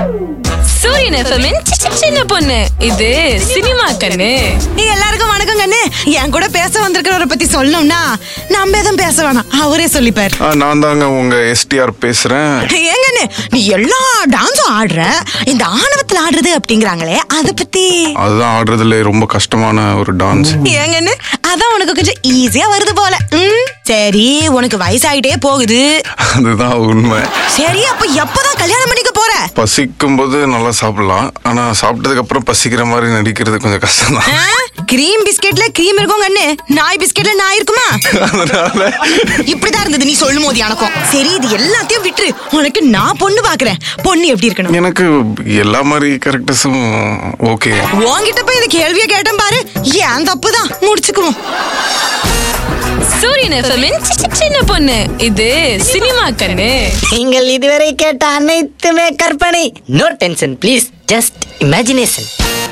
சூரியன் எஃப்எம்மின் சின்ன பொண்ணு இது சினிமா கண்ணு நீ எல்லாருக்கும் வணக்கம் கண்ணு என் கூட பேச வந்திருக்கிறவரை பத்தி சொல்லணும்னா நம்ம எதுவும் பேச வேணாம் அவரே சொல்லிப்பார் ஆ, நான் தாங்க உங்க எஸ்டிஆர் பேசுறேன் ஏங்கண்ணு நீ எல்லா டான்ஸும் ஆடுற இந்த ஆணவத்துல ஆடுறது அப்படிங்கிறாங்களே அத பத்தி அதுதான் ஆடுறதுல ரொம்ப கஷ்டமான ஒரு டான்ஸ் ஏங்கண்ணு அதான் உனக்கு கொஞ்சம் ஈஸியா வருது போல ம், சரி உனக்கு வயசாயிட்டே போகுது அதுதான் உண்மை சரி அப்ப எப்பதான் கல்யாணம் பண்ணிக்க போற பசிக்கும் போது நல்லா சாப்பிடலாம் ஆனா சாப்பிட்டதுக்கு அப்புறம் பசிக்கிற மாதிரி நடிக்கிறது கொஞ்சம் கஷ்டம் தான் கிரீம் பிஸ்கெட்ல கிரீம் இருக்கும் கண்ணு நாய் பிஸ்கெட்ல நாய் இருக்குமா அதனால இப்படிதான் இருந்தது நீ சொல்லும் போது எனக்கும் சரி இது எல்லாத்தையும் விட்டுரு உனக்கு நான் பொண்ணு பாக்குறேன் பொண்ணு எப்படி இருக்கணும் எனக்கு எல்லா மாதிரி கேரக்டர்ஸும் ஓகே உன்கிட்ட போய் இந்த கேள்வியை கேட்டேன் பாரு ஏன் தப்பு தான் முடிச்சுக்குவோம் சூரியன் எஃப்எம்மின் சின்ன பொண்ணு இது சினிமா கண்ணு நீங்கள் இதுவரை கேட்ட அனைத்துமே கற்பனை no tension please just imagination